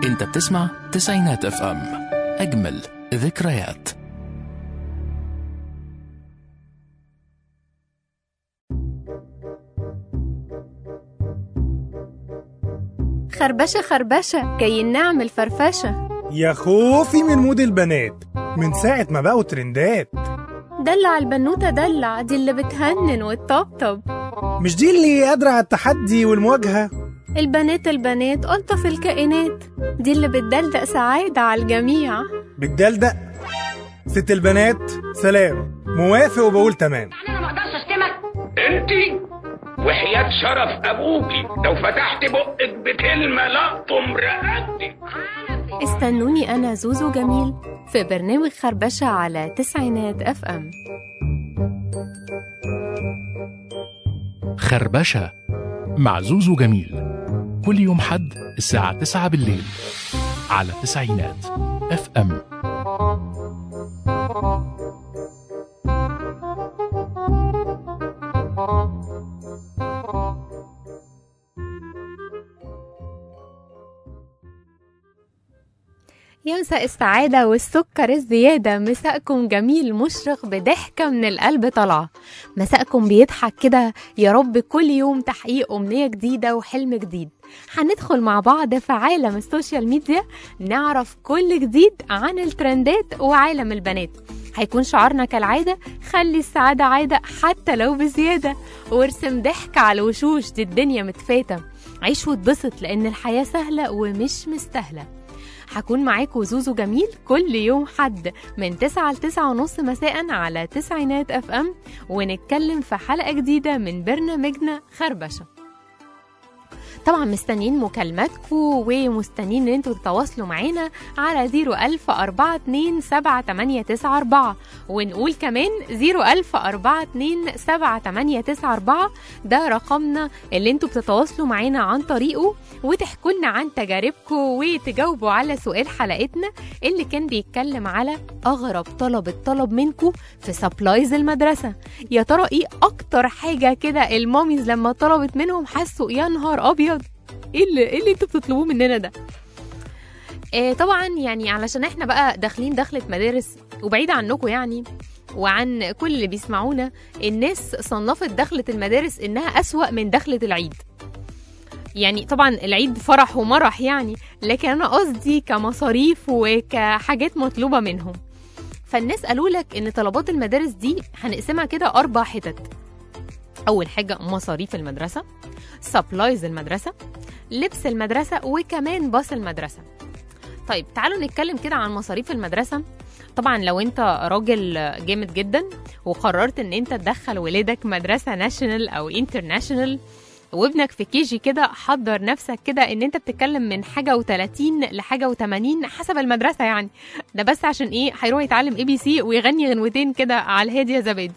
انت بتسمع تسعينات اف ام اجمل ذكريات خربشة خربشة كي نعمل فرفشة يا خوفي من مود البنات من ساعة ما بقوا ترندات دلع البنوتة دلع دي اللي بتهنن وتطبطب مش دي اللي قادرة على التحدي والمواجهة البنات البنات ألطف الكائنات دي اللي بتدلدق سعادة على الجميع بالدلدق ست البنات سلام موافق وبقول تمام انا ما اقدرش اشتمك انت وحياة شرف ابوكي لو فتحت بقك بكلمة لقطم رقبتك استنوني أنا زوزو جميل في برنامج خربشة على تسعينات أف أم خربشة مع زوزو جميل كل يوم حد الساعة 9 بالليل على تسعينات اف ام يا مساء السعادة والسكر الزيادة مساءكم جميل مشرق بضحكة من القلب طالعة مساءكم بيضحك كده يا رب كل يوم تحقيق أمنية جديدة وحلم جديد هندخل مع بعض في عالم السوشيال ميديا نعرف كل جديد عن الترندات وعالم البنات هيكون شعارنا كالعادة خلي السعادة عادة حتى لو بزيادة وارسم ضحك على الوشوش دي الدنيا متفاتة عيش واتبسط لأن الحياة سهلة ومش مستاهلة هكون معاكم زوزو جميل كل يوم حد من 9 ل 9 ونص مساء على تسعينات اف ام ونتكلم في حلقة جديدة من برنامجنا خربشة طبعا مستنيين مكالماتكم ومستنيين ان انتوا تتواصلوا معانا على 010427894 ونقول كمان 010427894 ده رقمنا اللي انتوا بتتواصلوا معانا عن طريقه وتحكوا لنا عن تجاربكم وتجاوبوا على سؤال حلقتنا اللي كان بيتكلم على اغرب طلب اتطلب منكم في سبلايز المدرسه يا ترى ايه اكتر حاجه كده الماميز لما طلبت منهم حسوا يا نهار ابيض ايه اللي ايه اللي انتوا بتطلبوه مننا ده آه طبعا يعني علشان احنا بقى داخلين دخلة مدارس وبعيد عنكم يعني وعن كل اللي بيسمعونا الناس صنفت دخلة المدارس انها اسوأ من دخلة العيد يعني طبعا العيد فرح ومرح يعني لكن انا قصدي كمصاريف وكحاجات مطلوبة منهم فالناس قالوا لك ان طلبات المدارس دي هنقسمها كده اربع حتت اول حاجة مصاريف المدرسة سبلايز المدرسة لبس المدرسة وكمان باص المدرسة طيب تعالوا نتكلم كده عن مصاريف المدرسة طبعا لو انت راجل جامد جدا وقررت ان انت تدخل ولادك مدرسة ناشونال او انترناشونال وابنك في كيجي كده حضر نفسك كده ان انت بتتكلم من حاجة و30 لحاجة و80 حسب المدرسة يعني ده بس عشان ايه هيروح يتعلم اي بي سي ويغني غنوتين كده على الهادي يا زبادي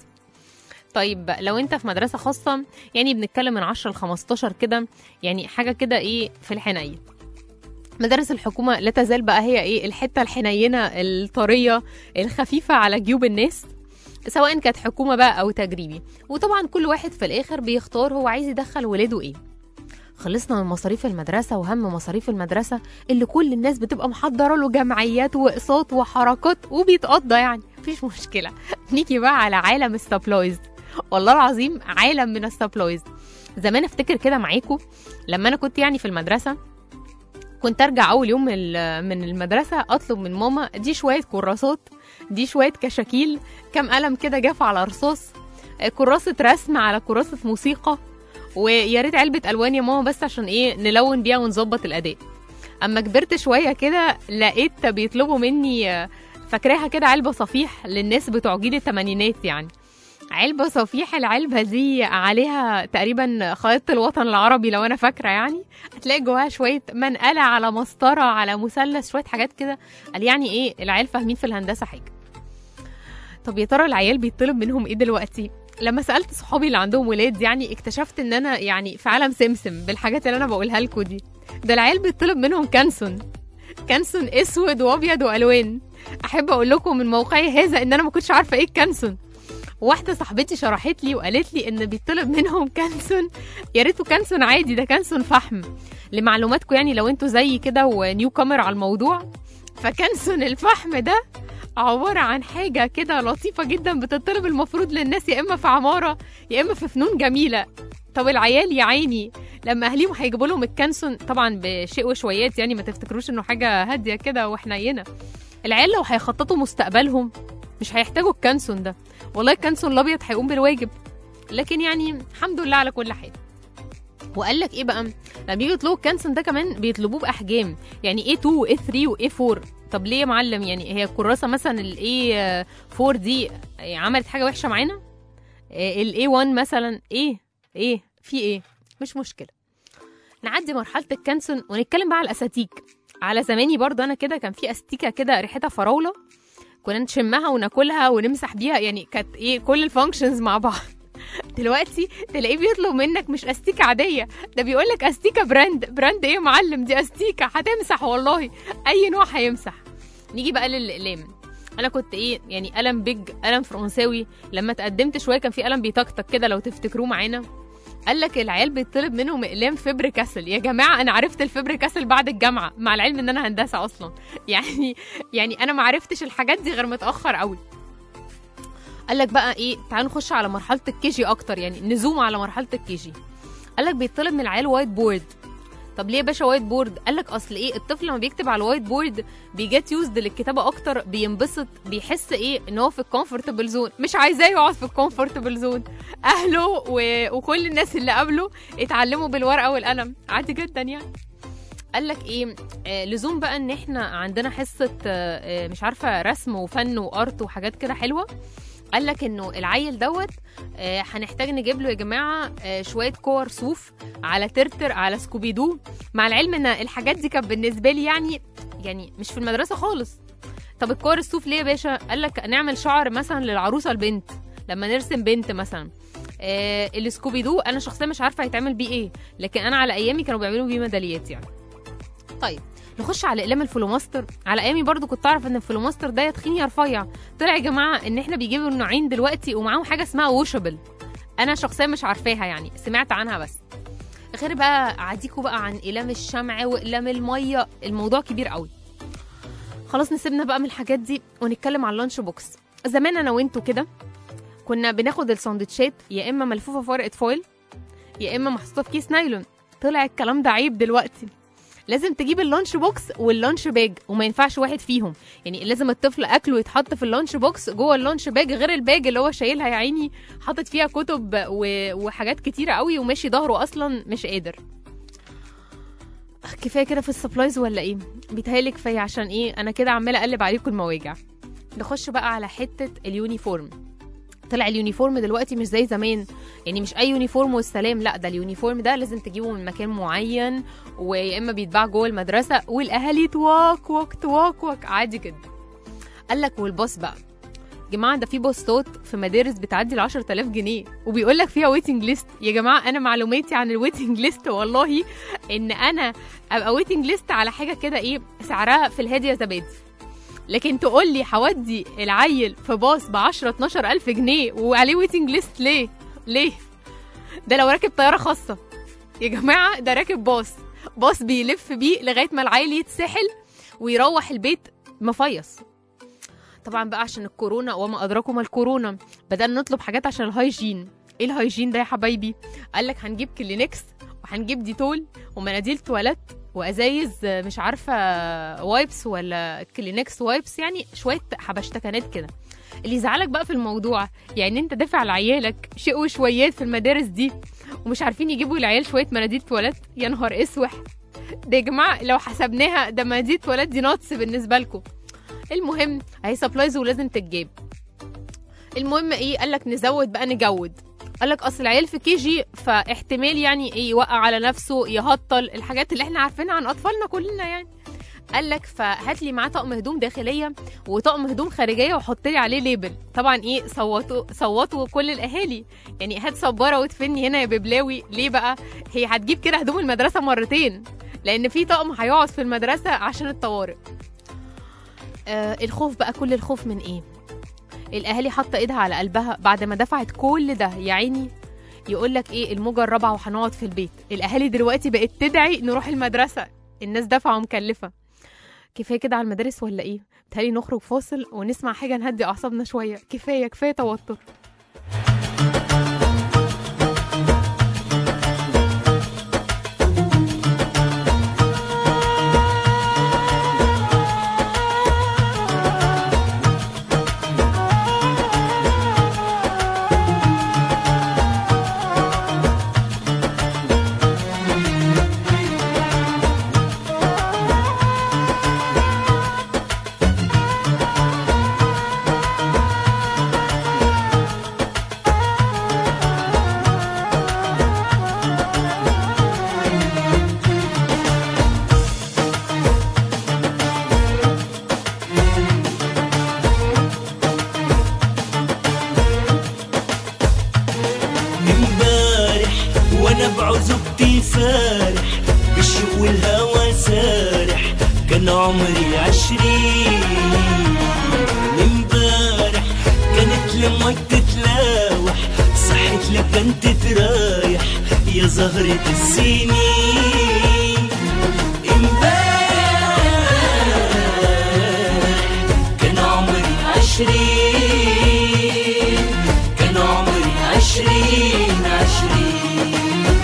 طيب لو انت في مدرسة خاصة يعني بنتكلم من 10 ل 15 كده يعني حاجة كده ايه في الحنين مدارس الحكومة لا تزال بقى هي ايه الحتة الحنينة الطرية الخفيفة على جيوب الناس سواء كانت حكومة بقى أو تجريبي وطبعا كل واحد في الآخر بيختار هو عايز يدخل ولاده ايه خلصنا من مصاريف المدرسة وهم مصاريف المدرسة اللي كل الناس بتبقى محضرة له جمعيات وأقساط وحركات وبيتقضى يعني مفيش مشكلة نيجي بقى على عالم السبلايز والله العظيم عالم من السبلايز زمان افتكر كده معاكم لما انا كنت يعني في المدرسه كنت ارجع اول يوم من من المدرسه اطلب من ماما دي شويه كراسات دي شويه كشاكيل كام قلم كده جاف على رصاص كراسه رسم على كراسه موسيقى ويا ريت علبه الوان يا ماما بس عشان ايه نلون بيها ونظبط الاداء اما كبرت شويه كده لقيت بيطلبوا مني فاكراها كده علبه صفيح للناس بتوع جيل الثمانينات يعني علبة صفيح العلبة دي عليها تقريبا خريطة الوطن العربي لو أنا فاكرة يعني هتلاقي جواها شوية منقلة على مسطرة على مثلث شوية حاجات كده قال يعني إيه العيال فاهمين في الهندسة حاجة طب يا ترى العيال بيطلب منهم إيه دلوقتي لما سألت صحابي اللي عندهم ولاد يعني اكتشفت إن أنا يعني في عالم سمسم بالحاجات اللي أنا بقولها لكم دي ده العيال بيطلب منهم كانسون كانسون اسود وابيض والوان احب اقول لكم من موقعي هذا ان انا ما كنتش عارفه ايه الكانسون واحده صاحبتي شرحت لي وقالت لي ان بيطلب منهم كانسون يا ريته كانسون عادي ده كانسون فحم لمعلوماتكم يعني لو انتوا زي كده ونيو كامر على الموضوع فكنسون الفحم ده عبارة عن حاجة كده لطيفة جدا بتطلب المفروض للناس يا إما في عمارة يا إما في فنون جميلة طب العيال يا عيني لما أهليهم هيجيبوا لهم الكنسون طبعا بشيء وشويات يعني ما تفتكروش إنه حاجة هادية كده وحنينة العيال لو هيخططوا مستقبلهم مش هيحتاجوا الكنسون ده والله الكنسون الأبيض هيقوم بالواجب لكن يعني الحمد لله على كل حال وقال لك ايه بقى لما بيجوا يطلبوا الكانسون ده كمان بيطلبوه باحجام يعني A2 و A3 و A4 طب ليه يا معلم يعني هي الكراسه مثلا ال A4 دي عملت حاجه وحشه معانا ال A1 مثلا ايه ايه في ايه مش مشكله نعدي مرحله الكانسون ونتكلم بقى على الاساتيك على زماني برضو انا كده كان في استيكه كده ريحتها فراوله كنا نشمها وناكلها ونمسح بيها يعني كانت ايه كل الفانكشنز مع بعض دلوقتي تلاقيه بيطلب منك مش استيكه عاديه ده بيقول لك استيكه براند براند ايه يا معلم دي استيكه هتمسح والله اي نوع هيمسح نيجي بقى للاقلام انا كنت ايه يعني قلم بيج قلم فرنساوي لما تقدمت شويه كان في قلم بيطقطق كده لو تفتكروه معانا قال لك العيال بيطلب منهم اقلام فبر كاسل يا جماعه انا عرفت الفبر كاسل بعد الجامعه مع العلم ان انا هندسه اصلا يعني يعني انا ما عرفتش الحاجات دي غير متاخر قوي قال لك بقى ايه تعالوا نخش على مرحله الكيجي اكتر يعني نزوم على مرحله الكيجي قال لك بيطلب من العيال وايت بورد طب ليه يا باشا وايت بورد قال لك اصل ايه الطفل لما بيكتب على الوايت بورد بيجت يوزد للكتابه اكتر بينبسط بيحس ايه ان هو في الكومفورتبل زون مش عايزاه يقعد في الكومفورتبل زون اهله و... وكل الناس اللي قبله اتعلموا بالورقه والقلم عادي جدا يعني قال لك ايه آه لزوم بقى ان احنا عندنا حصه آه آه، مش عارفه رسم وفن وارت وحاجات كده حلوه قال لك انه العيل دوت آه، هنحتاج نجيب له يا جماعه آه، شويه كور صوف على ترتر على سكوبيدو مع العلم ان الحاجات دي كانت بالنسبه لي يعني يعني مش في المدرسه خالص طب الكور الصوف ليه يا باشا قال لك نعمل شعر مثلا للعروسه البنت لما نرسم بنت مثلا آه السكوبيدو انا شخصيا مش عارفه هيتعمل بيه ايه لكن انا على ايامي كانوا بيعملوا بيه ميداليات يعني طيب نخش على اقلام الفلوماستر على ايامي برضو كنت اعرف ان الفلوماستر ده يا تخين يا رفيع طلع يا جماعه ان احنا بيجيبوا النوعين دلوقتي ومعاهم حاجه اسمها ووشبل انا شخصيا مش عارفاها يعني سمعت عنها بس غير بقى عاديكوا بقى عن اقلام الشمع واقلام الميه الموضوع كبير قوي خلاص نسيبنا بقى من الحاجات دي ونتكلم على اللانش بوكس زمان انا وانتوا كده كنا بناخد الساندوتشات يا اما ملفوفه في ورقه فويل يا اما محطوطه في كيس نايلون طلع الكلام ده عيب دلوقتي لازم تجيب اللانش بوكس واللانش باج وما ينفعش واحد فيهم يعني لازم الطفل اكله يتحط في اللانش بوكس جوه اللانش باج غير الباج اللي هو شايلها يا عيني حاطط فيها كتب و... وحاجات كتيره قوي وماشي ظهره اصلا مش قادر كفايه كده في السبلايز ولا ايه بيتهيألي كفايه عشان ايه انا كده عماله اقلب عليكم المواجع نخش بقى على حته اليونيفورم طلع اليونيفورم دلوقتي مش زي زمان يعني مش اي يونيفورم والسلام لا ده اليونيفورم ده لازم تجيبه من مكان معين ويا اما بيتباع جوه المدرسه والاهالي توك توك توك عادي جدا قال لك والباص بقى يا جماعه ده في باصات في مدارس بتعدي ال 10000 جنيه وبيقول لك فيها ويتنج ليست يا جماعه انا معلوماتي عن الويتنج ليست والله ان انا ابقى ويتنج ليست على حاجه كده ايه سعرها في الهادي يا زبادي لكن تقول لي هودي العيل في باص ب 10 12 الف جنيه وعليه ويتنج ليست ليه ليه ده لو راكب طياره خاصه يا جماعه ده راكب باص باص بيلف بيه لغايه ما العيل يتسحل ويروح البيت مفيص طبعا بقى عشان الكورونا وما ادراكم ما الكورونا بدانا نطلب حاجات عشان الهايجين ايه الهايجين ده يا حبايبي قال لك هنجيب كلينكس وهنجيب ديتول ومناديل تواليت وازايز مش عارفه وايبس ولا كلينكس وايبس يعني شويه حبشتكنات كده اللي يزعلك بقى في الموضوع يعني انت دافع لعيالك شيء وشويات في المدارس دي ومش عارفين يجيبوا العيال شويه مناديل تواليت يا نهار اسوح ده يا جماعه لو حسبناها ده مناديل تواليت دي ناقص بالنسبه لكم المهم اهي سبلايز ولازم تتجاب المهم ايه قال لك نزود بقى نجود قال لك اصل العيال في كي جي فاحتمال يعني ايه يوقع على نفسه يهطل الحاجات اللي احنا عارفينها عن اطفالنا كلنا يعني قال لك فهات لي معاه طقم هدوم داخليه وطقم هدوم خارجيه وحط لي عليه ليبل طبعا ايه صوتوا صوتوا كل الاهالي يعني هات صباره وتفني هنا يا ببلاوي ليه بقى هي هتجيب كده هدوم المدرسه مرتين لان في طقم هيقعد في المدرسه عشان الطوارئ آه الخوف بقى كل الخوف من ايه الاهالي حاطه ايدها على قلبها بعد ما دفعت كل ده يا عيني يقول لك ايه الموجه الرابعه وهنقعد في البيت الاهالي دلوقتي بقت تدعي نروح المدرسه الناس دافعه ومكلفه كفايه كده على المدارس ولا ايه بتهيألي نخرج فاصل ونسمع حاجه نهدي اعصابنا شويه كفايه كفايه توتر امبارح وانا بعزوبتي فارح بالشوق والهوى سارح كان عمري عشرين امبارح كانت لما تتلاوح صحت لك كانت ترايح يا زهرة السنين امبارح كان عمري عشرين كان عمري عشرين عشرين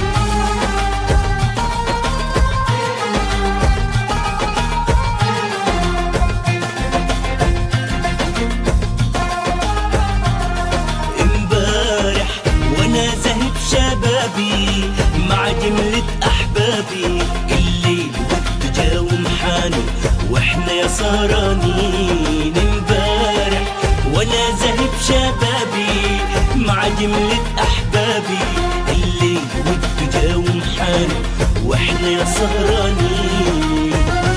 امبارح وانا ذهب شبابي مع جملة احبابي الليل والدجا ومحاني واحنا يا سهرانين امبارح وانا ذهب شبابي مع جملة احبابي الليل والدجا ومحاني واحنا يا سهرانين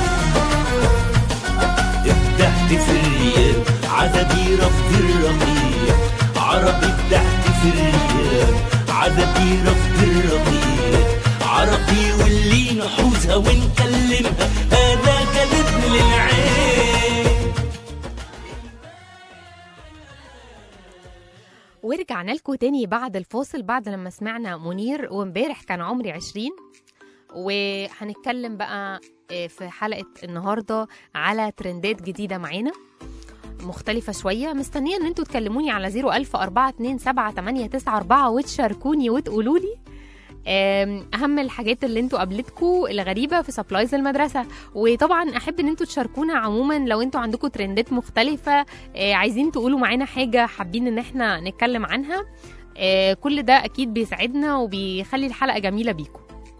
ابدعت في الرياض عددي رفض الرقيق عربي ابدعت في الرياض عددي رفض الرقيق عربي واللي نحوزها ونكلمها هذا قلب للعين ورجعنا لكم تاني بعد الفاصل بعد لما سمعنا منير وامبارح كان عمري عشرين وهنتكلم بقى آه، في حلقة النهاردة على ترندات جديدة معانا مختلفة شوية مستنية ان انتوا تكلموني على 010427894 وتشاركوني وتقولوا لي آم، اهم الحاجات اللي انتوا قابلتكم الغريبه في سبلايز المدرسه وطبعا احب ان انتوا تشاركونا عموما لو انتوا عندكم ترندات مختلفه آه، عايزين تقولوا معانا حاجه حابين ان احنا نتكلم عنها آه، كل ده اكيد بيساعدنا وبيخلي الحلقه جميله بيكم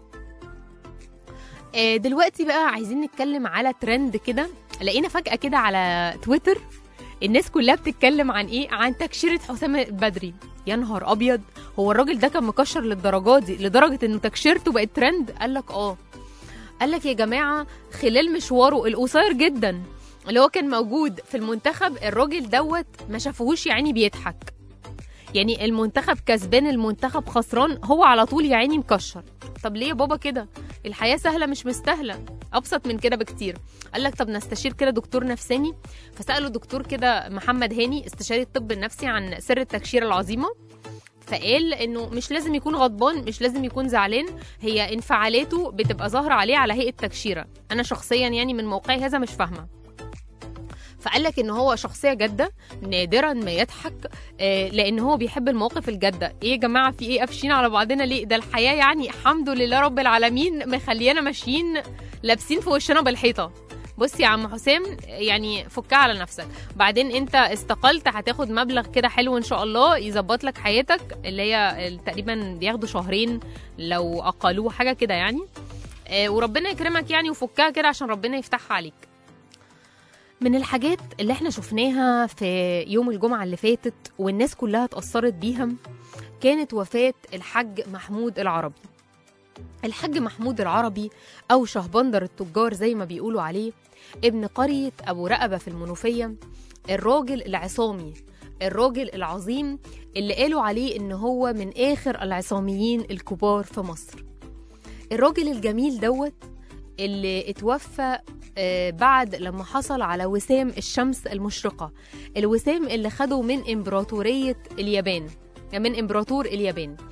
آه، دلوقتي بقى عايزين نتكلم على ترند كده لقينا فجاه كده على تويتر الناس كلها بتتكلم عن ايه عن تكشيره حسام البدري يا نهار ابيض هو الراجل ده كان مكشر للدرجه دي لدرجه انه تكشيرته بقت ترند قال لك اه قال لك يا جماعه خلال مشواره القصير جدا اللي هو كان موجود في المنتخب الراجل دوت ما شافوهوش يعني بيضحك يعني المنتخب كسبان المنتخب خسران هو على طول يا عيني مكشر طب ليه يا بابا كده الحياه سهله مش مستاهله ابسط من كده بكتير قال لك طب نستشير كده دكتور نفساني فسالوا دكتور كده محمد هاني استشاري الطب النفسي عن سر التكشيره العظيمه فقال انه مش لازم يكون غضبان مش لازم يكون زعلان هي انفعالاته بتبقى ظاهره عليه على هيئه تكشيره انا شخصيا يعني من موقعي هذا مش فاهمه فقال لك ان هو شخصيه جاده نادرا ما يضحك آه، لان هو بيحب المواقف الجاده ايه يا جماعه في ايه قافشين على بعضنا ليه ده الحياه يعني الحمد لله رب العالمين مخليانا ماشيين لابسين في وشنا بالحيطه بص يا عم حسام يعني فكها على نفسك بعدين انت استقلت هتاخد مبلغ كده حلو ان شاء الله يظبط لك حياتك اللي هي تقريبا بياخدوا شهرين لو اقلوه حاجه كده يعني آه، وربنا يكرمك يعني وفكها كده عشان ربنا يفتحها عليك من الحاجات اللي احنا شفناها في يوم الجمعة اللي فاتت والناس كلها اتأثرت بيها كانت وفاة الحاج محمود العربي الحاج محمود العربي أو شهبندر التجار زي ما بيقولوا عليه ابن قرية أبو رقبة في المنوفية الراجل العصامي الراجل العظيم اللي قالوا عليه إن هو من آخر العصاميين الكبار في مصر الراجل الجميل دوت اللي اتوفى آه، بعد لما حصل على وسام الشمس المشرقة الوسام اللي خده من إمبراطورية اليابان من إمبراطور اليابان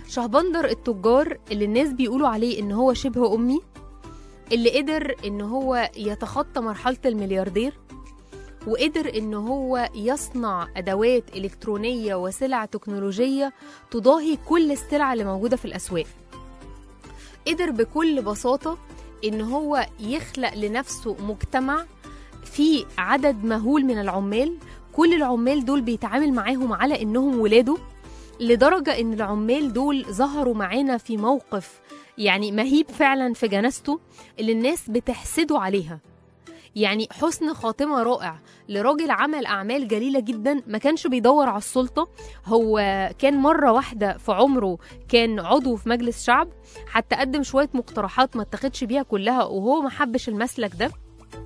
شهبندر التجار اللي الناس بيقولوا عليه ان هو شبه امي اللي قدر ان هو يتخطى مرحله الملياردير وقدر ان هو يصنع ادوات الكترونيه وسلع تكنولوجيه تضاهي كل السلع اللي موجوده في الاسواق قدر بكل بساطه ان هو يخلق لنفسه مجتمع فيه عدد مهول من العمال كل العمال دول بيتعامل معاهم على انهم ولاده لدرجه ان العمال دول ظهروا معانا في موقف يعني مهيب فعلا في جنازته اللي الناس بتحسده عليها يعني حسن خاتمه رائع لراجل عمل اعمال جليله جدا ما كانش بيدور على السلطه هو كان مره واحده في عمره كان عضو في مجلس شعب حتى قدم شويه مقترحات ما اتخدش بيها كلها وهو ما حبش المسلك ده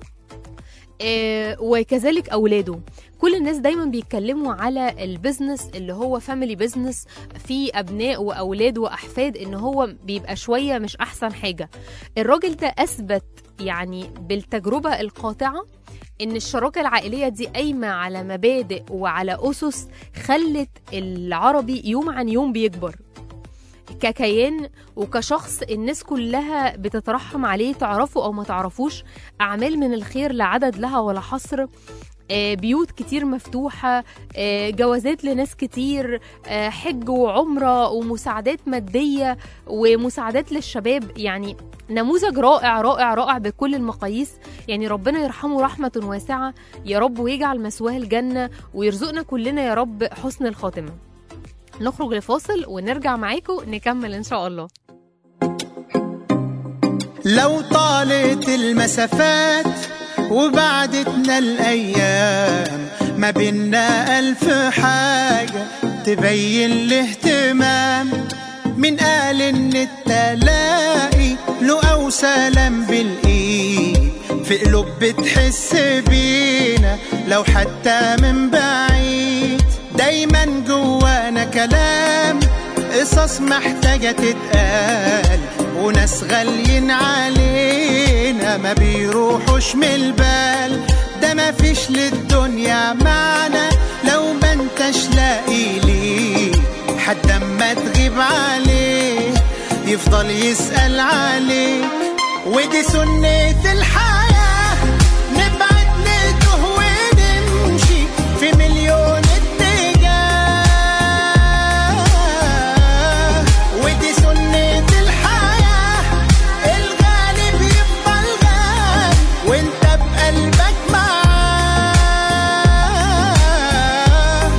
آه، وكذلك اولاده كل الناس دايما بيتكلموا على البيزنس اللي هو فاميلي بيزنس في ابناء واولاد واحفاد ان هو بيبقى شويه مش احسن حاجه الراجل ده اثبت يعني بالتجربه القاطعه ان الشراكه العائليه دي قايمه على مبادئ وعلى اسس خلت العربي يوم عن يوم بيكبر ككيان وكشخص الناس كلها بتترحم عليه تعرفه او ما تعرفوش اعمال من الخير لا عدد لها ولا حصر آه، بيوت كتير مفتوحة آه، جوازات لناس كتير آه، حج وعمرة ومساعدات مادية ومساعدات للشباب يعني نموذج رائع رائع رائع بكل المقاييس يعني ربنا يرحمه رحمة واسعة يا رب ويجعل مسواه الجنة ويرزقنا كلنا يا رب حسن الخاتمة نخرج لفاصل ونرجع معاكم نكمل إن شاء الله لو طالت المسافات وبعدتنا الأيام ما بينا ألف حاجة تبين الاهتمام من قال إن التلاقي له أو سلام بالإيد في قلوب بتحس بينا لو حتى من بعيد دايما جوانا كلام قصص محتاجة تتقال وناس غاليين علينا ما بيروحوش من البال ده ما فيش للدنيا معنى لو ما انتش لاقي ليه حد اما تغيب عليه يفضل يسأل عليك ودي سنة الحياة نبعد نتوه ونمشي في مليون اتجاه ودي سنة الحياة الغالب يفضل غالي وانت بقلبك معاه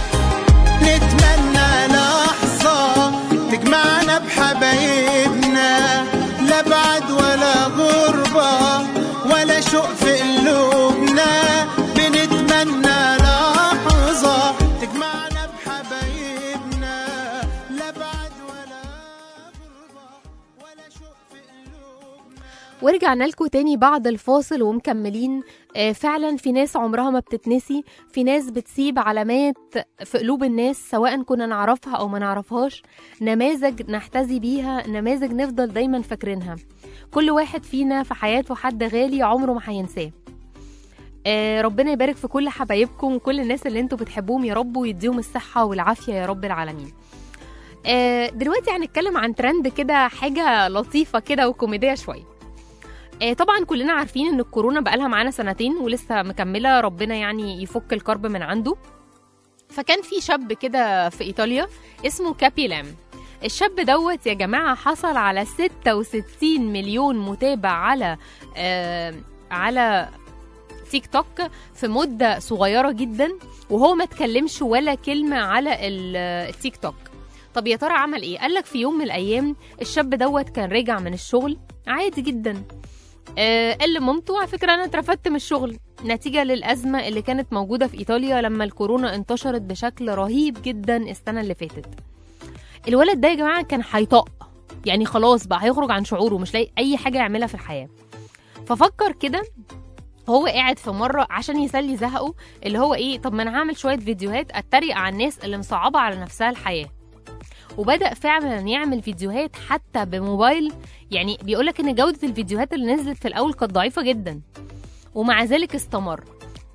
نتمنى لحظة تجمعنا بحبايبنا لا بعد ولا غربة ولا شوق في قلوبنا بنتمنى لحظة تجمعنا بحبايبنا لا بعد ولا غربة ولا شوق في قلوبنا ورجعنا لكم تاني بعد الفاصل ومكملين آه، فعلا في ناس عمرها ما بتتنسي في ناس بتسيب علامات في قلوب الناس سواء كنا نعرفها او ما نعرفهاش نماذج نحتذي بيها نماذج نفضل دايما فاكرينها كل واحد فينا في حياته حد غالي عمره ما هينساه آه، ربنا يبارك في كل حبايبكم وكل الناس اللي انتوا بتحبوهم يا رب ويديهم الصحة والعافية يا رب العالمين آه، دلوقتي هنتكلم عن ترند كده حاجة لطيفة كده وكوميدية شوية آه، طبعا كلنا عارفين ان الكورونا بقالها معانا سنتين ولسه مكمله ربنا يعني يفك الكرب من عنده فكان في شاب كده في ايطاليا اسمه كابي لام الشاب دوت يا جماعه حصل على 66 مليون متابع على آه على تيك توك في مده صغيره جدا وهو ما اتكلمش ولا كلمه على ال- التيك توك طب يا ترى عمل ايه قال لك في يوم من الايام الشاب دوت كان راجع من الشغل عادي جدا آه، قال لمامته على فكره انا اترفدت من الشغل نتيجه للازمه اللي كانت موجوده في ايطاليا لما الكورونا انتشرت بشكل رهيب جدا السنه اللي فاتت الولد ده يا جماعه كان هيطق يعني خلاص بقى هيخرج عن شعوره مش لاقي اي حاجه يعملها في الحياه ففكر كده هو قاعد في مره عشان يسلي زهقه اللي هو ايه طب ما انا هعمل شويه فيديوهات اتريق على الناس اللي مصعبه على نفسها الحياه وبدا فعلا يعمل فيديوهات حتى بموبايل يعني بيقولك ان جوده الفيديوهات اللي نزلت في الاول كانت ضعيفه جدا ومع ذلك استمر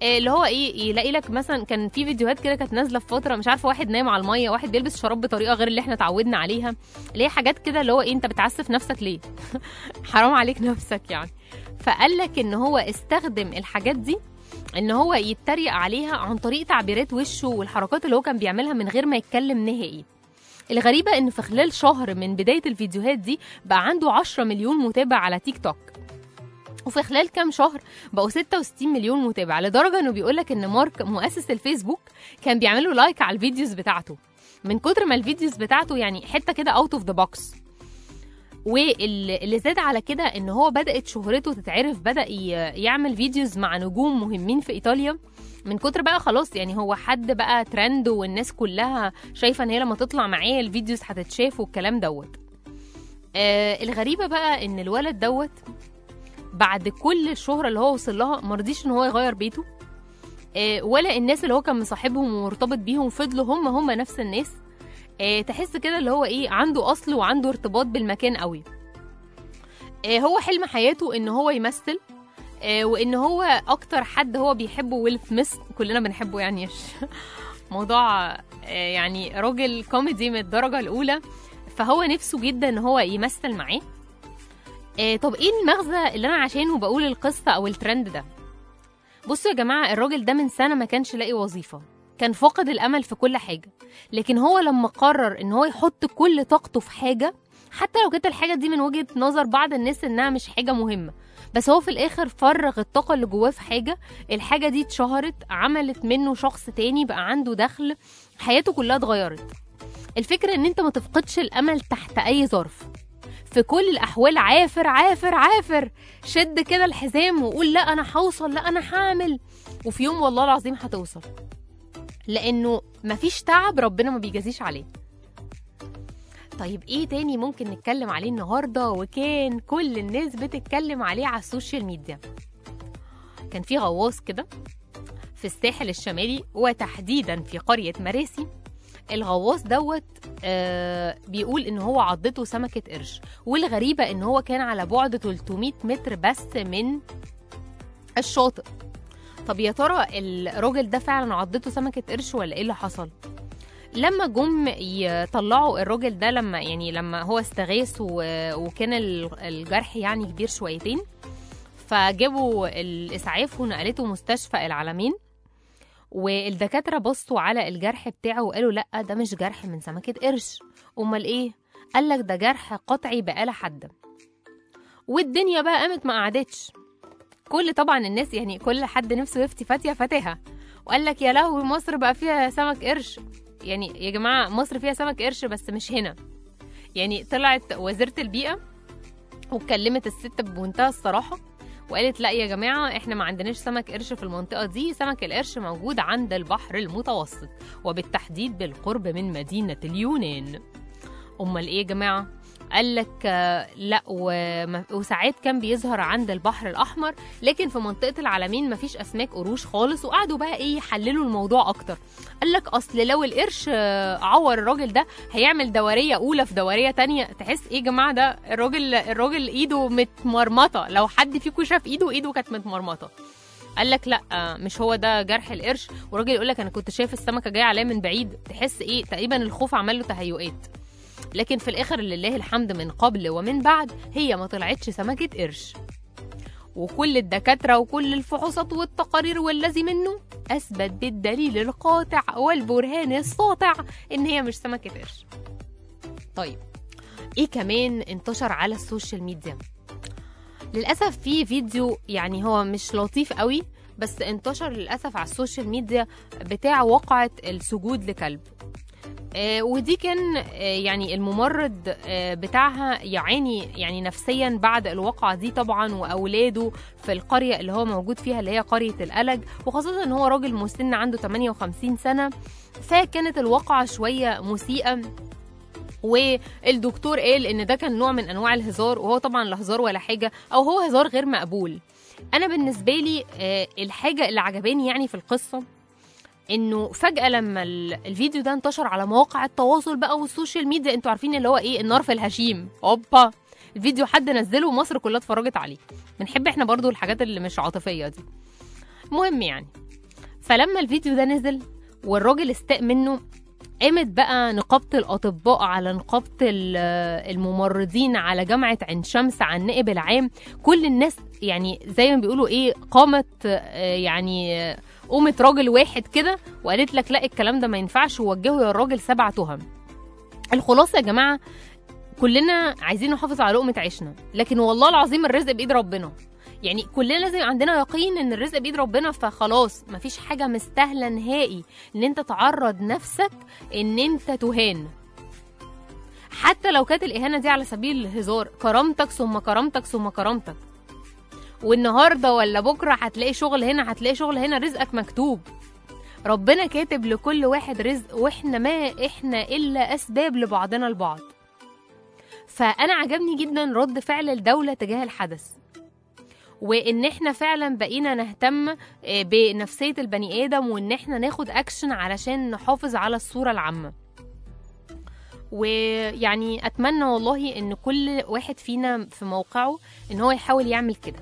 آه، اللي هو ايه يلاقي لك مثلا كان في فيديوهات كده كانت نازله في فتره مش عارفه واحد نايم على الميه واحد بيلبس شراب بطريقه غير اللي احنا اتعودنا عليها اللي هي حاجات كده اللي هو ايه انت بتعسف نفسك ليه حرام عليك نفسك يعني فقال لك ان هو استخدم الحاجات دي ان هو يتريق عليها عن طريق تعبيرات وشه والحركات اللي هو كان بيعملها من غير ما يتكلم نهائي الغريبة ان في خلال شهر من بداية الفيديوهات دي بقى عنده 10 مليون متابع على تيك توك وفي خلال كام شهر بقوا 66 مليون متابع لدرجة انه بيقولك ان مارك مؤسس الفيسبوك كان بيعمل له لايك على الفيديوز بتاعته من كتر ما الفيديوز بتاعته يعني حتة كده اوت اوف ذا بوكس واللي زاد على كده ان هو بدات شهرته تتعرف بدا ي- يعمل فيديوز مع نجوم مهمين في ايطاليا من كتر بقى خلاص يعني هو حد بقى ترند والناس كلها شايفه ان هي لما تطلع معاه الفيديوز هتتشاف والكلام دوت آه الغريبه بقى ان الولد دوت بعد كل الشهره اللي هو وصل لها مرضيش ان هو يغير بيته آه ولا الناس اللي هو كان مصاحبهم ومرتبط بيهم فضلوا هم هم نفس الناس آه، تحس كده اللي هو ايه عنده اصل وعنده ارتباط بالمكان قوي آه، هو حلم حياته ان هو يمثل آه، وان هو اكتر حد هو بيحبه ويل سميث كلنا بنحبه يعني ش- موضوع آه، يعني راجل كوميدي من الدرجه الاولى فهو نفسه جدا ان هو يمثل معاه آه، طب ايه المغزى اللي انا عشانه بقول القصه او الترند ده بصوا يا جماعه الراجل ده من سنه ما كانش لاقي وظيفه كان فاقد الامل في كل حاجه لكن هو لما قرر ان هو يحط كل طاقته في حاجه حتى لو كانت الحاجه دي من وجهه نظر بعض الناس انها مش حاجه مهمه بس هو في الاخر فرغ الطاقه اللي جواه في حاجه الحاجه دي اتشهرت عملت منه شخص تاني بقى عنده دخل حياته كلها اتغيرت الفكره ان انت ما تفقدش الامل تحت اي ظرف في كل الاحوال عافر عافر عافر شد كده الحزام وقول لا انا هوصل لا انا هعمل وفي يوم والله العظيم هتوصل لانه مفيش تعب ربنا ما بيجازيش عليه طيب ايه تاني ممكن نتكلم عليه النهارده وكان كل الناس بتتكلم عليه على السوشيال ميديا كان في غواص كده في الساحل الشمالي وتحديدا في قرية مراسي الغواص دوت آه بيقول ان هو عضته سمكة قرش والغريبة ان هو كان على بعد 300 متر بس من الشاطئ طب يا ترى الراجل ده فعلا عضته سمكة قرش ولا ايه اللي حصل لما جم يطلعوا الراجل ده لما يعني لما هو استغاث و- وكان ال- الجرح يعني كبير شويتين فجابوا الاسعاف ونقلته مستشفى العالمين والدكاتره بصوا على الجرح بتاعه وقالوا لا ده مش جرح من سمكه قرش امال ايه قال لك ده جرح قطعي بآلة حاده والدنيا بقى قامت ما قعدتش كل طبعا الناس يعني كل حد نفسه يفتي فاتيه فاتها وقال لك يا لهوي مصر بقى فيها سمك قرش يعني يا جماعه مصر فيها سمك قرش بس مش هنا يعني طلعت وزيره البيئه واتكلمت الست بمنتهى الصراحه وقالت لا يا جماعه احنا ما عندناش سمك قرش في المنطقه دي سمك القرش موجود عند البحر المتوسط وبالتحديد بالقرب من مدينه اليونان امال ايه يا جماعه قال لك آه، لا وما- وساعات كان بيظهر عند البحر الاحمر لكن في منطقه العلمين مفيش اسماك قروش خالص وقعدوا بقى ايه يحللوا الموضوع اكتر قال لك اصل لو القرش آه، عور الراجل ده هيعمل دوريه اولى في دوريه تانية تحس ايه يا جماعه ده الراجل الراجل ايده متمرمطه لو حد فيكم شاف ايده ايده كانت متمرمطه قال لك لا آه، مش هو ده جرح القرش والراجل يقول لك انا كنت شايف السمكه جايه عليا من بعيد تحس ايه تقريبا الخوف عمل له تهيؤات لكن في الاخر لله الحمد من قبل ومن بعد هي ما طلعتش سمكه قرش وكل الدكاترة وكل الفحوصات والتقارير والذي منه أثبت بالدليل القاطع والبرهان الساطع إن هي مش سمكة قرش طيب إيه كمان انتشر على السوشيال ميديا للأسف في فيديو يعني هو مش لطيف قوي بس انتشر للأسف على السوشيال ميديا بتاع وقعة السجود لكلب آه، ودي كان آه، يعني الممرض آه، بتاعها يعاني يعني نفسيا بعد الواقعة دي طبعا وأولاده في القرية اللي هو موجود فيها اللي هي قرية الألج وخاصة إن هو راجل مسن عنده 58 سنة فكانت الواقعة شوية مسيئة والدكتور قال ان ده كان نوع من انواع الهزار وهو طبعا لا هزار ولا حاجه او هو هزار غير مقبول انا بالنسبه لي آه، الحاجه اللي عجباني يعني في القصه انه فجاه لما ال- الفيديو ده انتشر على مواقع التواصل بقى والسوشيال ميديا انتوا عارفين اللي هو ايه النار في الهشيم اوبا الفيديو حد نزله ومصر كلها اتفرجت عليه بنحب احنا برضو الحاجات اللي مش عاطفيه دي المهم يعني فلما الفيديو ده نزل والراجل استاء منه قامت بقى نقابة الأطباء على نقابة ال- الممرضين على جامعة عين شمس على النائب العام كل الناس يعني زي ما بيقولوا ايه قامت آه، يعني آه، قومت راجل واحد كده وقالت لك لا الكلام ده ما ينفعش ووجهوا يا الراجل سبع تهم الخلاصة يا جماعة كلنا عايزين نحافظ على لقمة عيشنا لكن والله العظيم الرزق بإيد ربنا يعني كلنا لازم عندنا يقين ان الرزق بإيد ربنا فخلاص مفيش حاجة مستاهلة نهائي ان انت تعرض نفسك ان انت تهان حتى لو كانت الإهانة دي على سبيل الهزار كرامتك ثم كرامتك ثم كرامتك والنهارده ولا بكره هتلاقي شغل هنا هتلاقي شغل هنا رزقك مكتوب ربنا كاتب لكل واحد رزق واحنا ما احنا الا اسباب لبعضنا البعض فانا عجبني جدا رد فعل الدوله تجاه الحدث وان احنا فعلا بقينا نهتم آه، بنفسيه البني ادم وان احنا ناخد اكشن علشان نحافظ على الصوره العامه ويعني اتمنى والله ان كل واحد فينا في موقعه ان هو يحاول يعمل كده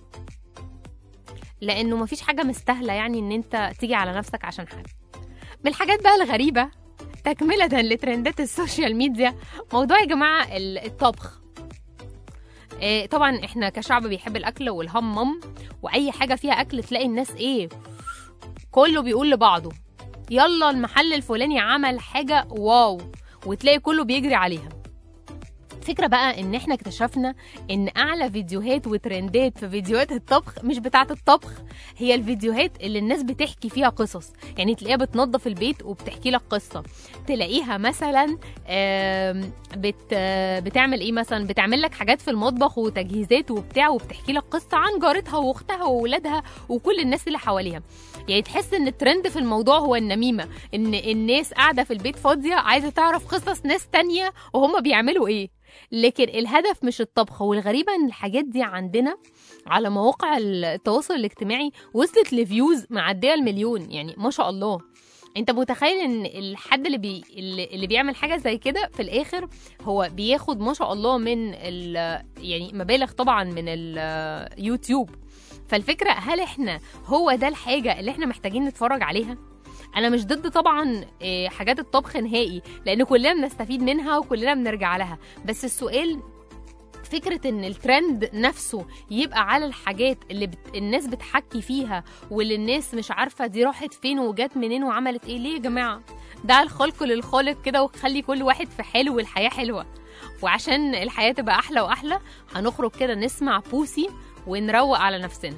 لانه مفيش حاجه مستاهله يعني ان انت تيجي على نفسك عشان حاجه من الحاجات بقى الغريبه تكمله لترندات السوشيال ميديا موضوع يا جماعه ال- الطبخ إيه طبعا احنا كشعب بيحب الاكل والهمم واي حاجه فيها اكل تلاقي الناس ايه كله بيقول لبعضه يلا المحل الفلاني عمل حاجه واو وتلاقي كله بيجري عليها فكرة بقى ان احنا اكتشفنا ان اعلى فيديوهات وترندات في فيديوهات الطبخ مش بتاعة الطبخ هي الفيديوهات اللي الناس بتحكي فيها قصص يعني تلاقيها بتنظف البيت وبتحكي لك قصة تلاقيها مثلا آم، بت آه، بتعمل ايه مثلا بتعمل لك حاجات في المطبخ وتجهيزات وبتاع وبتحكي لك قصة عن جارتها واختها وولادها وكل الناس اللي حواليها يعني تحس ان الترند في الموضوع هو النميمة ان الناس قاعدة في البيت فاضية عايزة تعرف قصص ناس تانية وهم بيعملوا ايه لكن الهدف مش الطبخ والغريبة ان الحاجات دي عندنا على مواقع التواصل الاجتماعي وصلت لفيوز معدية المليون يعني ما شاء الله انت متخيل ان الحد اللي بي اللي اللي بيعمل حاجه زي كده في الاخر هو بياخد ما شاء الله من ال يعني مبالغ طبعا من اليوتيوب فالفكره هل احنا هو ده الحاجه اللي احنا محتاجين نتفرج عليها انا مش ضد طبعا إيه، حاجات الطبخ نهائي لان كلنا بنستفيد منها وكلنا بنرجع لها بس السؤال فكرة ان الترند نفسه يبقى على الحاجات اللي بت... الناس بتحكي فيها واللي الناس مش عارفة دي راحت فين وجات منين وعملت ايه ليه يا جماعة ده الخلق للخالق كده وخلي كل واحد في حاله والحياة حلوة وعشان الحياة تبقى أحلى وأحلى هنخرج كده نسمع بوسي ونروق على نفسنا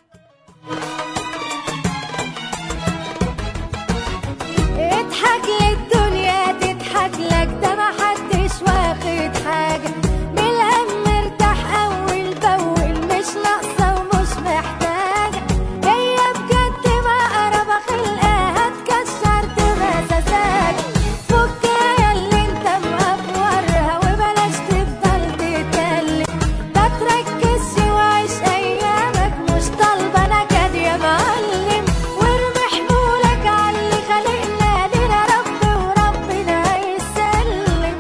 اضحك للدنيا تضحك لك ده ما حدش واخد حاجة بالهم مرتاح أول بأول مش ناقصة ومش محتاجة هي بجد ما قرب خلقها هتكشر تمساساك فك يا اللي انت مقفورها وبلاش تفضل تتكلم ما تركزش وعيش أيامك مش طالبة نكد يا معلم وارمي حمولك على اللي خلقنا لنا رب وربنا هيسلم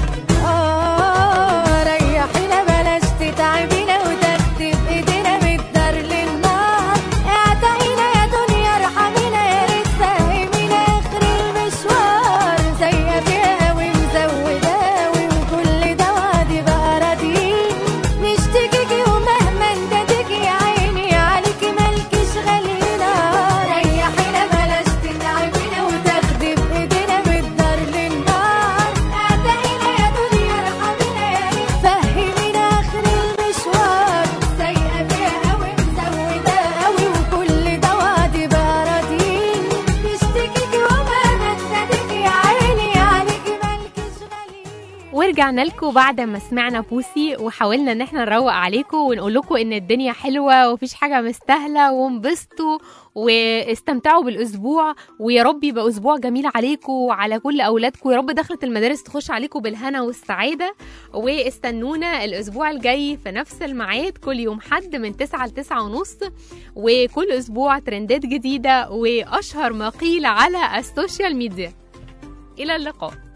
اه ريحينا بلاش تتعبينا وتاخدي بايدينا من الدار للنار اعتقينا يا دنيا ارحمينا يا ريت فهمينا اخر المشوار زي فيها قوي مزودة قوي وكل ده وعدي بقى راضيين نشتكيكي ومهما نداديكي يا عيني عليكي مالكيش غالينا ريحينا بلاش تتعبينا وتاخدي بايدينا من الدار للنار اعتقينا يا دنيا ارحمينا يا ريت فهمينا اخر المشوار سايقه فيها قوي مزوده قوي وكل ده وعدي بقى راضيين نشتكيكي ومهما نداديكي يا عيني عليكي مالكيش غاليين ورجعنا لكم بعد ما سمعنا بوسي وحاولنا ان احنا نروق عليكم ونقول لكم ان الدنيا حلوه ومفيش حاجه مستاهله وانبسطوا واستمتعوا بالاسبوع ويا رب يبقى اسبوع جميل عليكم وعلى كل اولادكم يا رب دخلة المدارس تخش عليكم بالهنا والسعاده واستنونا الاسبوع الجاي في نفس الميعاد كل يوم حد من 9 ل 9 ونص وكل اسبوع ترندات جديده واشهر ما قيل على السوشيال ميديا الى اللقاء